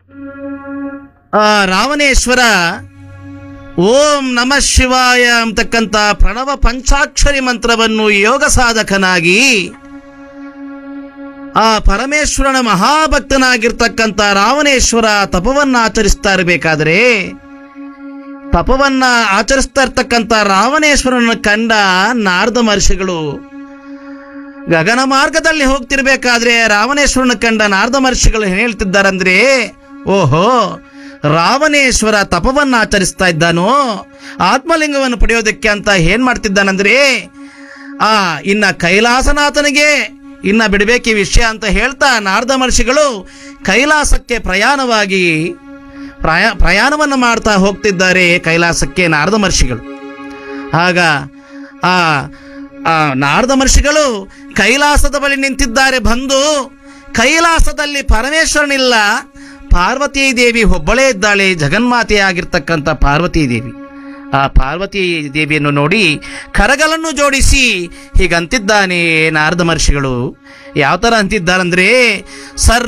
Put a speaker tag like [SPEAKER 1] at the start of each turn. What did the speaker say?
[SPEAKER 1] ಆ ರಾವಣೇಶ್ವರ ಓಂ ನಮಃ ಶಿವಾಯ ಅಂತಕ್ಕಂಥ ಪ್ರಣವ ಪಂಚಾಕ್ಷರಿ ಮಂತ್ರವನ್ನು ಯೋಗ ಸಾಧಕನಾಗಿ ಆ ಪರಮೇಶ್ವರನ ಮಹಾಭಕ್ತನಾಗಿರ್ತಕ್ಕಂಥ ರಾವಣೇಶ್ವರ ತಪವನ್ನ ಆಚರಿಸ್ತಾ ಇರಬೇಕಾದ್ರೆ ತಪವನ್ನ ಆಚರಿಸ್ತಾ ಇರ್ತಕ್ಕಂಥ ರಾವಣೇಶ್ವರನ ಕಂಡ ನಾರದ ಮಹರ್ಷಿಗಳು ಗಗನ ಮಾರ್ಗದಲ್ಲಿ ಹೋಗ್ತಿರ್ಬೇಕಾದ್ರೆ ರಾವಣೇಶ್ವರನ ಕಂಡ ನಾರದ ಮಹರ್ಷಿಗಳು ಏನ್ ಹೇಳ್ತಿದ್ದಾರಂದ್ರೆ ಓಹೋ ರಾವಣೇಶ್ವರ ತಪವನ್ನ ಆಚರಿಸ್ತಾ ಇದ್ದಾನೋ ಆತ್ಮಲಿಂಗವನ್ನು ಪಡೆಯೋದಕ್ಕೆ ಅಂತ ಏನ್ ಮಾಡ್ತಿದ್ದಾನಂದ್ರೆ ಆ ಇನ್ನ ಕೈಲಾಸನಾಥನಿಗೆ ಇನ್ನ ಬಿಡಬೇಕು ಈ ವಿಷಯ ಅಂತ ಹೇಳ್ತಾ ನಾರದ ಮಹರ್ಷಿಗಳು ಕೈಲಾಸಕ್ಕೆ ಪ್ರಯಾಣವಾಗಿ ಪ್ರಯಾ ಪ್ರಯಾಣವನ್ನು ಮಾಡ್ತಾ ಹೋಗ್ತಿದ್ದಾರೆ ಕೈಲಾಸಕ್ಕೆ ನಾರದ ಮಹರ್ಷಿಗಳು ಆಗ ಆ ಆ ನಾರದ ಮಹರ್ಷಿಗಳು ಕೈಲಾಸದ ಬಳಿ ನಿಂತಿದ್ದಾರೆ ಬಂದು ಕೈಲಾಸದಲ್ಲಿ ಪರಮೇಶ್ವರನಿಲ್ಲ ಪಾರ್ವತೀ ದೇವಿ ಒಬ್ಬಳೇ ಇದ್ದಾಳೆ ಜಗನ್ಮಾತೆಯಾಗಿರ್ತಕ್ಕಂಥ ಪಾರ್ವತೀ ದೇವಿ ಆ ಪಾರ್ವತಿ ದೇವಿಯನ್ನು ನೋಡಿ ಕರಗಳನ್ನು ಜೋಡಿಸಿ ಹೀಗಂತಿದ್ದಾನೆ ನಾರದ ಮಹರ್ಷಿಗಳು ಯಾವ ಥರ ಅಂತಿದ್ದಾರಂದ್ರೆ ಸರ್